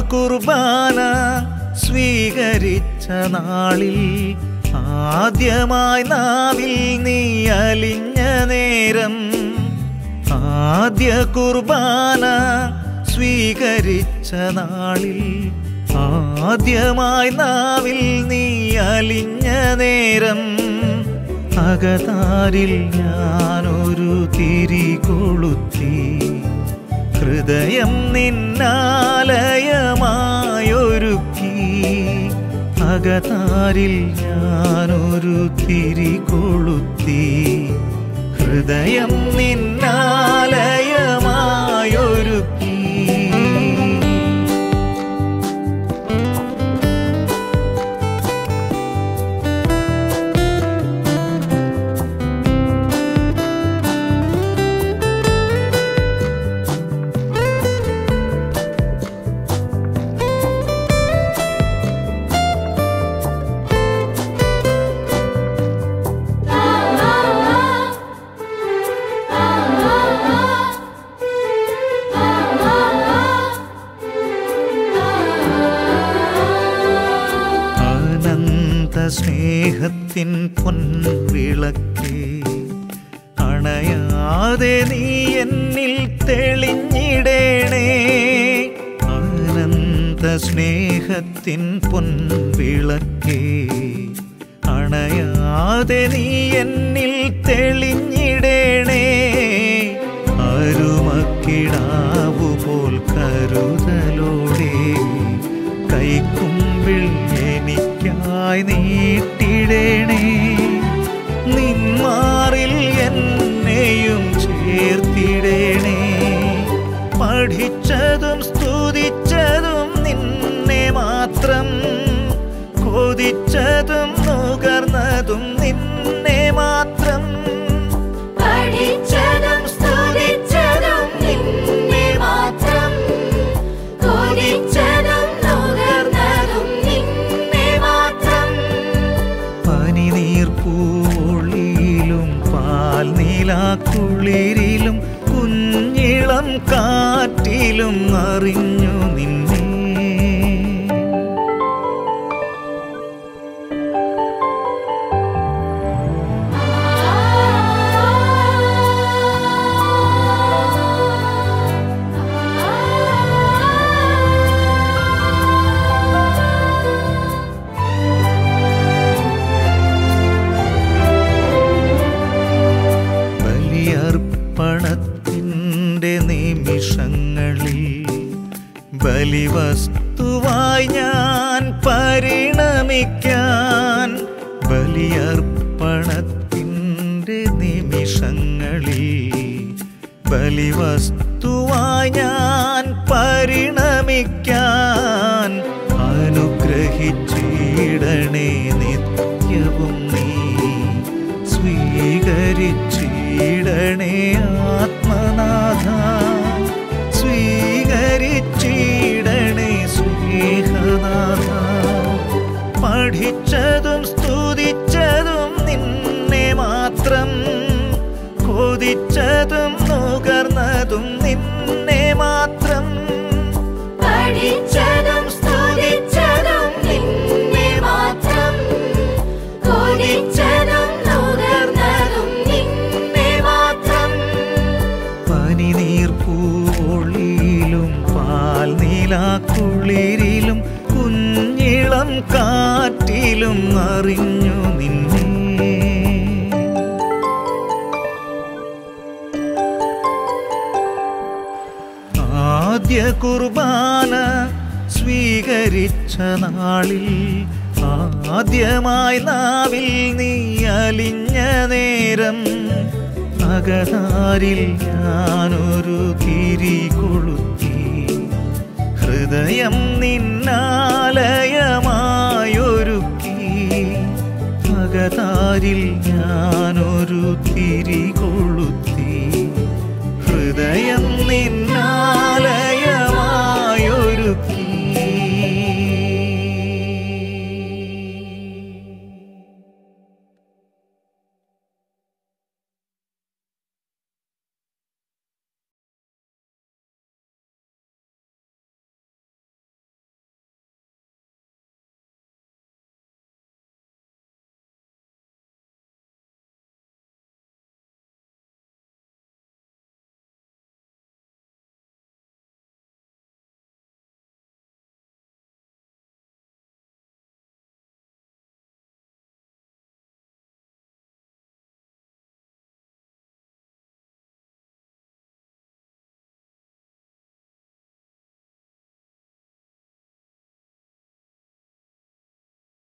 കുർബാന സ്വീകരിച്ച നാളിൽ ആദ്യമായി നാവിൽ നീ അലിഞ്ഞ നേരം ആദ്യ കുർബാന സ്വീകരിച്ച നാളിൽ ആദ്യമായി നാവിൽ നീ അലിഞ്ഞ നേരം അകതാരിൽ ഞാനൊരു തിരി കൊളുത്തി ഹൃദയം നിന്നാലയമായൊരുക്കി അകതാരിൽ ഞാനൊരു തിരി കൊളുത്തി ഹൃദയം നിന്നാലയമായൊരുക്കി അനന്ത സ്നേഹത്തിൻ പൊൻവിളക്കേ അണയാതെ നീ എന്നിൽ തെളിഞ്ഞിടേണേ അനന്ത സ്നേഹത്തിൻ പൊൻവിളക്കേ അണയാതെ നീ എന്നിൽ തെളിഞ്ഞിടേണേ അരുമക്കിടാവു പോൽ കരുതലോടെ കൈക്കുമ്പിൾ എനിക്കായി നീട്ടിടേണേ നിന്മാറിൽ എന്നെയും ചേർത്തിടേണേ പഠിച്ചതും സ്തുതിച്ചതും നിന്നെ മാത്രം കൊതിച്ചതും നുകർന്നതും നിന്നെ മാത്രം പഠിച്ചതും സ്തുതിച്ചതും നിന്നെ മാത്രം കൊതിച്ചതും നുകർന്നതും നിന്നെ മാത്രം പനിനീർപ്പൂളിയിലും പാൽ നീലാക്കുളിരിലും കുഞ്ഞിളം കാറ്റിലും അറിഞ്ഞു നിന്നെ ബലിയർപ്പണത്തിൻ്റെ നിമിഷങ്ങളിൽ ബലിവസ്തുവായി ഞാൻ പരിണമിക്കാൻ ബലിയർപ്പണത്തിൻ്റെ നിമിഷങ്ങളിൽ ബലിവസ്തുവായി ഞാൻ പരിണമിക്കാൻ അനുഗ്രഹിച്ചിടണേ നിത്യവും നീ സ്വീകരിച്ചിടണേ ആത്മനാഥ സ്വീകരിച്ചിടണേ സ്നേഹനാഥ പഠിച്ചതും സ്തുതിച്ചതും നിന്നെ മാത്രം കൊതിച്ചതും നുകർന്നതും നിന്നെ മാത്രം പഠിച്ചതും സ്തുതിച്ചതും നിന്നെ മാത്രം കൊതിച്ചതും നുകർന്നതും നിന്നെ മാത്രം പനിനീർപ്പൂളിയിലും പാൽ നീലാക്കുളിരിലും കുഞ്ഞിളം കാറ്റിലും അറിഞ്ഞു നിന്നെ ആദ്യ കുർബാന സ്വീകരിച്ച നാളിൽ ആദ്യമായി നാവിൽ നീ അലിഞ്ഞ നേരം അകതാരിൽ ഞാനൊരു തിരി കൊളുത്തി ഹൃദയം നിൻ